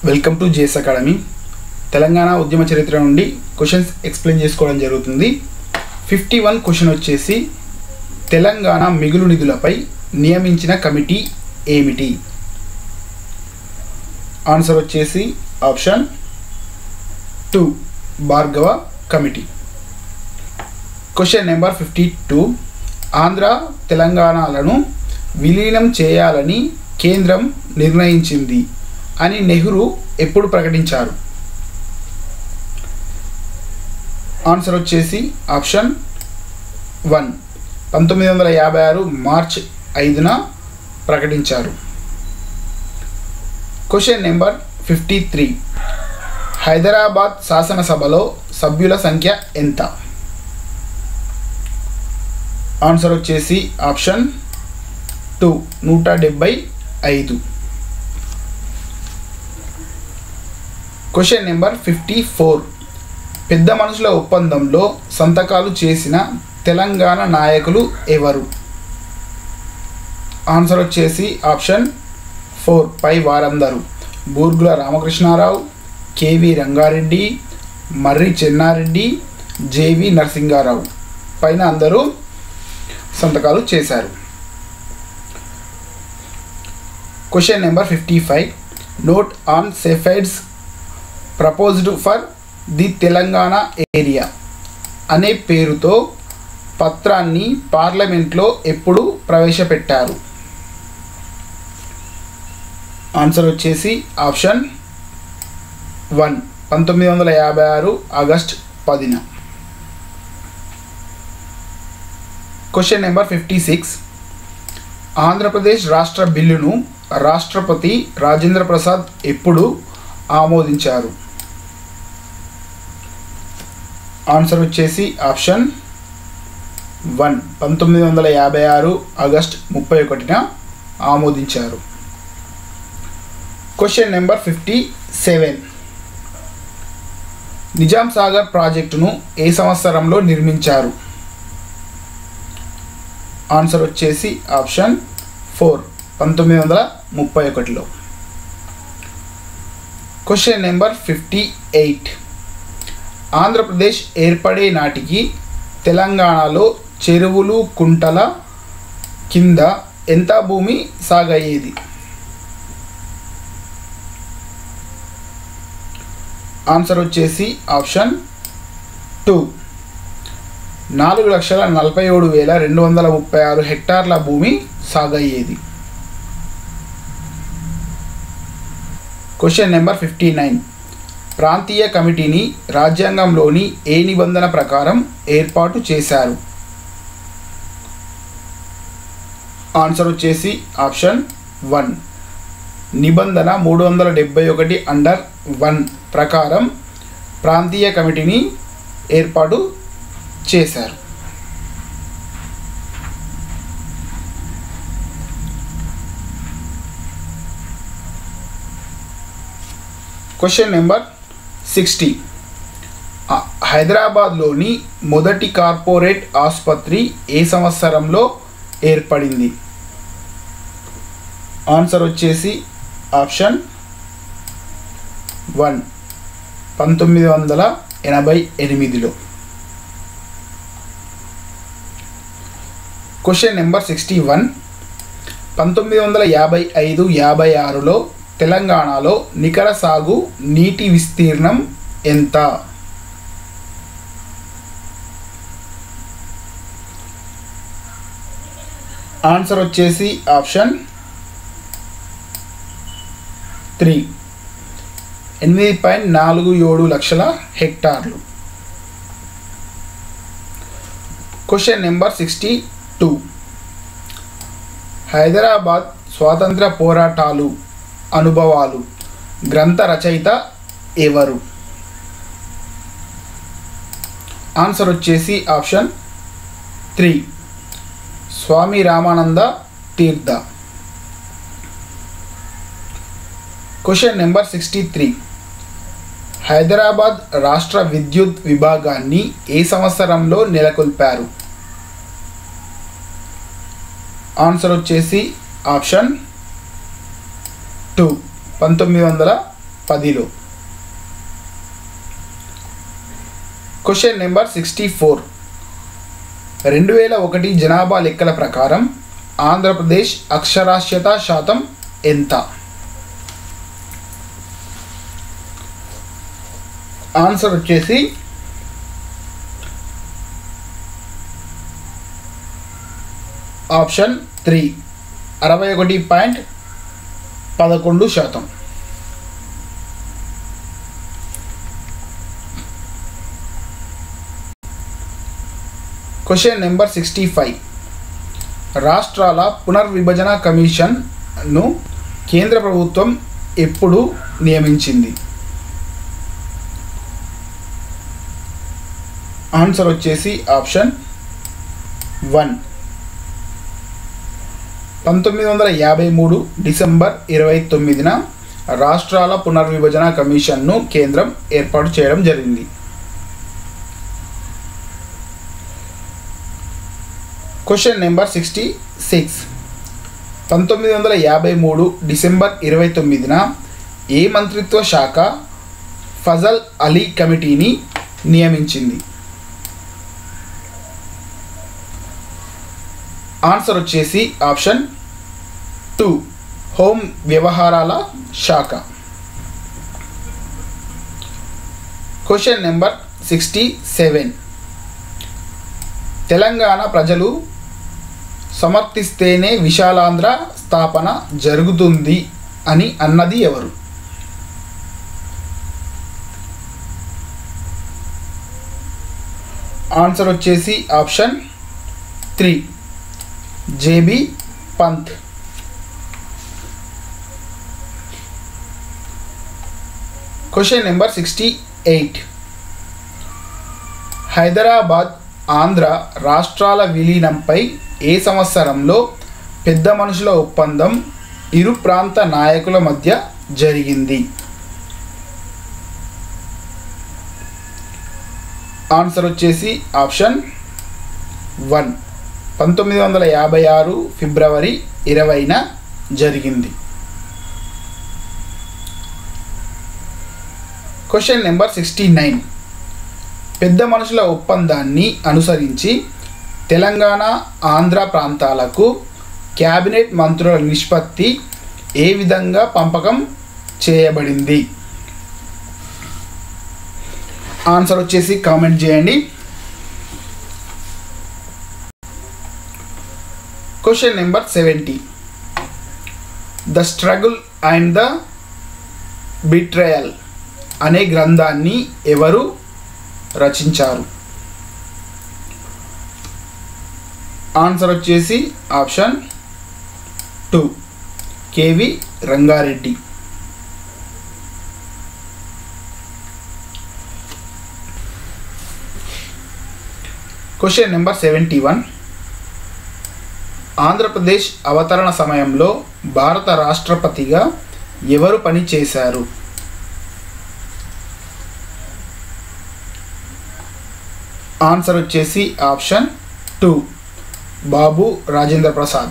welcome to J S academy Telangana ఉద్యమ చరిత్ర నుండి క్వశ్చన్స్ ఎక్స్ప్లెయిన్ చేసుకోవడం జరుగుతుంది ఫిఫ్టీ వన్ క్వశ్చన్ వచ్చేసి తెలంగాణ మిగులు నిధులపై నియమించిన కమిటీ ఏమిటి ఆన్సర్ వచ్చేసి option two Bhargava committee question number fifty two Andhra తెలంగాణలను విలీనం చేయాలని కేంద్రం నిర్ణయించింది అని నెహ్రూ ఎప్పుడు ప్రకటించారు ఆన్సర్ వచ్చేసి ఆప్షన్ వన్ పంతొమ్మిది వందల యాభై ఆరు మార్చ్ ఐదున ప్రకటించారు question number fifty three Hyderabad శాసనసభలో సభ్యుల సంఖ్య ఎంత ఆన్సర్ వచ్చేసి ఆప్షన్ టూ నూట డెబ్బై ఐదు క్వశ్చన్ నెంబర్ ఫిఫ్టీ ఫోర్ పెద్ద మనుషుల ఒప్పందంలో సంతకాలు చేసిన తెలంగాణ నాయకులు ఎవరు ఆన్సర్ వచ్చేసి ఆప్షన్ ఫోర్ పై వారందరూ బూర్గుల రామకృష్ణారావు కేవి రంగారెడ్డి మర్రి చెన్నారెడ్డి జేవి నరసింగారావు పైన అందరూ సంతకాలు చేశారు question number fifty five note on safeguards proposed for the Telangana area అనే పేరుతో పత్రాన్ని పార్లమెంట్లో ఎప్పుడు ప్రవేశపెట్టారు ఆన్సర్ వచ్చేసి ఆప్షన్ వన్ పంతొమ్మిది వందల యాభై ఆరు ఆగస్ట్ పదిన question number fifty six Andhra Pradesh రాష్ట్ర బిల్లును రాష్ట్రపతి రాజేంద్ర ప్రసాద్ ఎప్పుడు ఆమోదించారు ఆన్సర్ వచ్చేసి ఆప్షన్ వన్ పంతొమ్మిది వందల యాభై ఆరు ఆగస్ట్ ముప్పై ఒకటిన ఆమోదించారు question number fifty seven Nizam Sagar ప్రాజెక్టును ఏ సంవత్సరంలో నిర్మించారు ఆన్సర్ వచ్చేసి ఆప్షన్ ఫోర్ పంతొమ్మిది వందల ముప్పై ఒకటిలో question number fifty eight Andhra Pradesh ఏర్పడే నాటికి తెలంగాణలో చెరువులు కుంటల కింద ఎంత భూమి సాగయ్యేది ఆన్సర్ వచ్చేసి ఆప్షన్ టూ నాలుగు లక్షల నలభై ఏడు వేల రెండు వందల ముప్పై ఆరు హెక్టార్ల భూమి సాగయ్యేది క్వశ్చన్ నెంబర్ ఫిఫ్టీ నైన్ ప్రాంతీయ కమిటీని రాజ్యాంగంలోని ఏ నిబంధన ప్రకారం ఏర్పాటు చేశారు ఆన్సర్ వచ్చేసి ఆప్షన్ వన్ నిబంధన మూడు వందల డెబ్బై ఒకటి అండర్ వన్ ప్రకారం ప్రాంతీయ కమిటీని ఏర్పాటు చేశారు క్వశ్చన్ నెంబర్ సిక్స్టీ హైదరాబాద్లోని మొదటి కార్పొరేట్ ఆసుపత్రి ఏ సంవత్సరంలో ఏర్పడింది ఆన్సర్ వచ్చేసి ఆప్షన్ వన్ పంతొమ్మిది వందల ఎనభై ఎనిమిదిలో క్వశ్చన్ నెంబర్ సిక్స్టీ వన్ పంతొమ్మిది వందల యాభై ఐదు యాభై ఆరులో తెలంగాణలో నికర సాగు నీటి విస్తీర్ణం ఎంత ఆన్సర్ వచ్చేసి ఆప్షన్ త్రీ ఎనిమిది పాయింట్ నాలుగు ఏడు లక్షల హెక్టార్లు question number sixty two Hyderabad స్వాతంత్ర పోరాటాలు అనుభవాలు గ్రంథ రచయిత ఎవరు ఆన్సర్ వచ్చేసి option three Swami Ramananda Tirtha question number sixty three Hyderabad రాష్ట్ర విద్యుత్ విభాగాన్ని ఏ సంవత్సరంలో నెలకొల్పారు ఆన్సర్ వచ్చేసి ఆప్షన్ టూ పంతొమ్మిది వందల పదిలో క్వశ్చన్ నెంబర్ సిక్స్టీ ఫోర్ రెండు వేల ఒకటి జనాభా లెక్కల ప్రకారం ఆంధ్రప్రదేశ్ అక్షరాస్యత శాతం ఎంత ఆన్సర్ వచ్చేసి ఆప్షన్ త్రీ అరవై ఒకటి పాయింట్ పదకొండు శాతం క్వశ్చన్ నెంబర్ సిక్స్టీ ఫైవ్ రాష్ట్రాల పునర్విభజన కమిషన్ను కేంద్ర ప్రభుత్వం ఎప్పుడు నియమించింది ఆన్సర్ వచ్చేసి ఆప్షన్ వన్ పంతొమ్మిది వందల యాభై మూడు డిసెంబర్ ఇరవై తొమ్మిదిన రాష్ట్రాల పునర్విభజన కమిషన్ను కేంద్రం ఏర్పాటు చేయడం జరిగింది క్వశ్చన్ నెంబర్ సిక్స్టీ సిక్స్ పంతొమ్మిది వందల యాభై మూడు డిసెంబర్ ఇరవై తొమ్మిదిన ఏ మంత్రిత్వ శాఖ ఫజల్ అలీ కమిటీని నియమించింది ఆన్సర్ వచ్చేసి ఆప్షన్ టూ హోమ్ వ్యవహారాల శాఖ question number sixty seven Telangana ప్రజలు సమర్థిస్తేనే విశాలాంధ్ర స్థాపన జరుగుతుంది అని అన్నది ఎవరు ఆన్సర్ వచ్చేసి option three J B Pant question number sixty eight Hyderabad Andhra రాష్ట్రాల విలీనంపై ఏ సంవత్సరంలో పెద్ద మనుషుల ఒప్పందం ఇరు ప్రాంత నాయకుల మధ్య జరిగింది ఆన్సర్ వచ్చేసి ఆప్షన్ వన్ పంతొమ్మిది వందల యాభై ఆరు ఫిబ్రవరి ఇరవైన జరిగింది క్వశ్చన్ నెంబర్ సిక్స్టీ నైన్ పెద్ద మనుషుల ఒప్పందాన్ని అనుసరించి తెలంగాణ ఆంధ్ర ప్రాంతాలకు క్యాబినెట్ మంత్రుల నిష్పత్తి ఏ విధంగా పంపకం చేయబడింది ఆన్సర్ వచ్చేసి కామెంట్ చేయండి question number seventy the struggle and the betrayal అనే గ్రంథాన్ని ఎవరు రచించారు ఆన్సర్ వచ్చేసి option two K V Ranga Reddy question number seventy one Andhra Pradesh అవతరణ సమయంలో భారత రాష్ట్రపతిగా ఎవరు పనిచేశారు ఆన్సర్ వచ్చేసి option two Babu Rajendra Prasad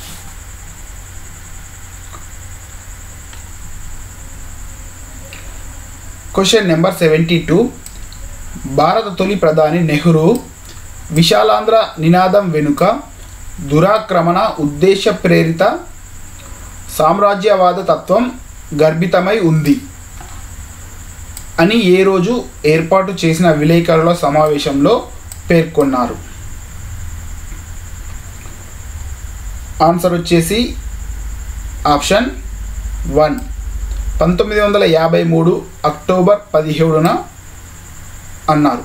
question number seventy two భారత తొలి ప్రధాని నెహ్రూ విశాలాంధ్ర నినాదం వెనుక దురాక్రమణ ఉద్దేశ ప్రేరిత సామ్రాజ్యవాద తత్వం గర్భితమై ఉంది అని ఏ రోజు ఏర్పాటు చేసిన విలేకరుల సమావేశంలో పేర్కొన్నారు ఆన్సర్ వచ్చేసి ఆప్షన్ వన్ పంతొమ్మిది వందల యాభై మూడు అక్టోబర్ పదిహేడున అన్నారు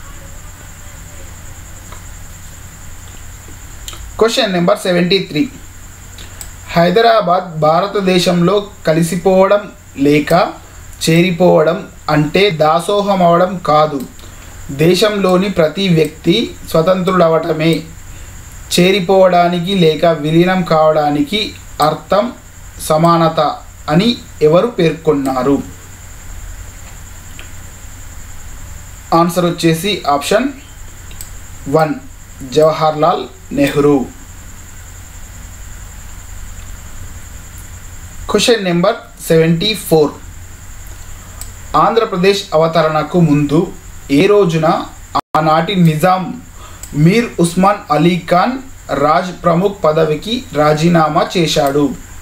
question number seventy three Hyderabad భారతదేశంలో కలిసిపోవడం లేక చేరిపోవడం అంటే దాసోహం అవడం కాదు దేశంలోని ప్రతి వ్యక్తి స్వతంత్రుడవటమే చేరిపోవడానికి లేక విలీనం కావడానికి అర్థం సమానత అని ఎవరు పేర్కొన్నారు ఆన్సర్ వచ్చేసి option one Jawaharlal Nehru question number seventy four Andhra Pradesh అవతరణకు ముందు ఏ రోజున ఆనాటి నిజాం మీర్ ఉస్మాన్ అలీ ఖాన్ రాజ్ ప్రముఖ్ పదవికి రాజీనామా చేశాడు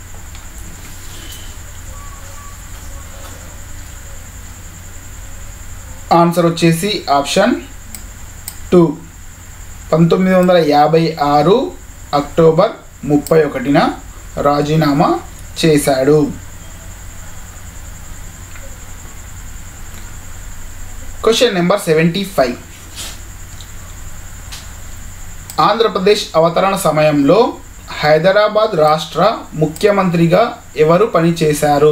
ఆన్సర్ వచ్చేసి ఆప్షన్ టూ పంతొమ్మిది వందల యాభై ఆరు అక్టోబర్ ముప్పై ఒకటిన రాజీనామా చేశాడు question number seventy five Andhra Pradesh అవతరణ సమయంలో హైదరాబాద్ రాష్ట్ర ముఖ్యమంత్రిగా ఎవరు పనిచేశారు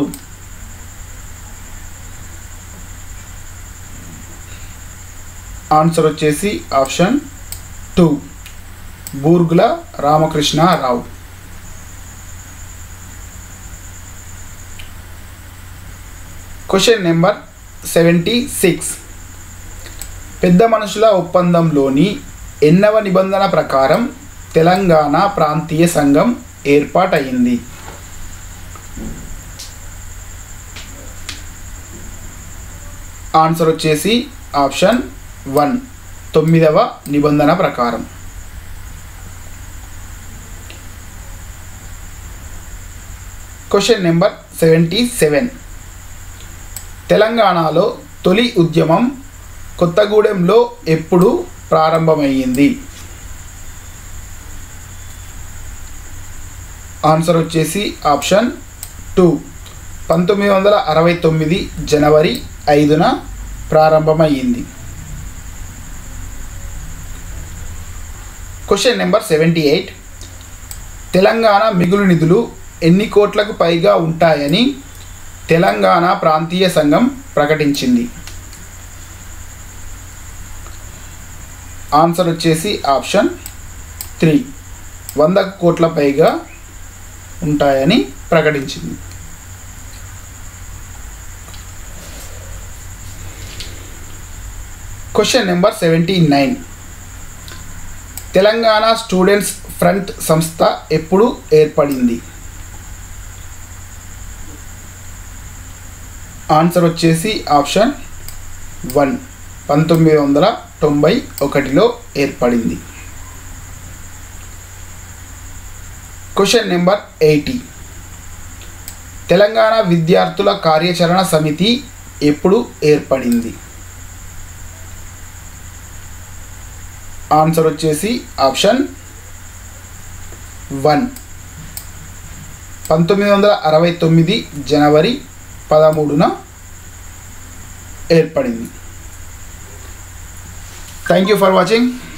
ఆన్సర్ వచ్చేసి option two Burgula Ramakrishna Rao question number seventy six పెద్ద మనుషుల ఒప్పందంలోని ఎన్నవ నిబంధన ప్రకారం తెలంగాణ ప్రాంతీయ సంఘం ఏర్పాటయింది ఆన్సర్ వచ్చేసి ఆప్షన్ వన్ తొమ్మిదవ నిబంధన ప్రకారం క్వశ్చన్ నెంబర్ సెవెంటీ సెవెన్ తెలంగాణలో తొలి ఉద్యమం కొత్తగూడెంలో ఎప్పుడు ప్రారంభమయ్యింది ఆన్సర్ వచ్చేసి ఆప్షన్ టూ పంతొమ్మిది వందల అరవై తొమ్మిది జనవరి ఐదున ప్రారంభమయ్యింది question number seventy eight Telangana మిగులు నిధులు ఎన్ని కోట్లకు పైగా ఉంటాయని తెలంగాణ ప్రాంతీయ సంఘం ప్రకటించింది ఆన్సర్ వచ్చేసి ఆప్షన్ త్రీ వంద కోట్ల పైగా ఉంటాయని ప్రకటించింది question number seventy nine Telangana students front సంస్థ ఎప్పుడు ఏర్పడింది ఆన్సర్ వచ్చేసి ఆప్షన్ వన్ పంతొమ్మిది వందల తొంభై ఒకటిలో ఏర్పడింది క్వశ్చన్ నెంబర్ ఎయిటీ తెలంగాణ విద్యార్థుల కార్యాచరణ సమితి ఎప్పుడు ఏర్పడింది ఆన్సర్ వచ్చేసి ఆప్షన్ వన్ పంతొమ్మిది వందల అరవై తొమ్మిది జనవరి పదమూడున ఏర్పడింది థ్యాంక్ యూ ఫర్ వాచింగ్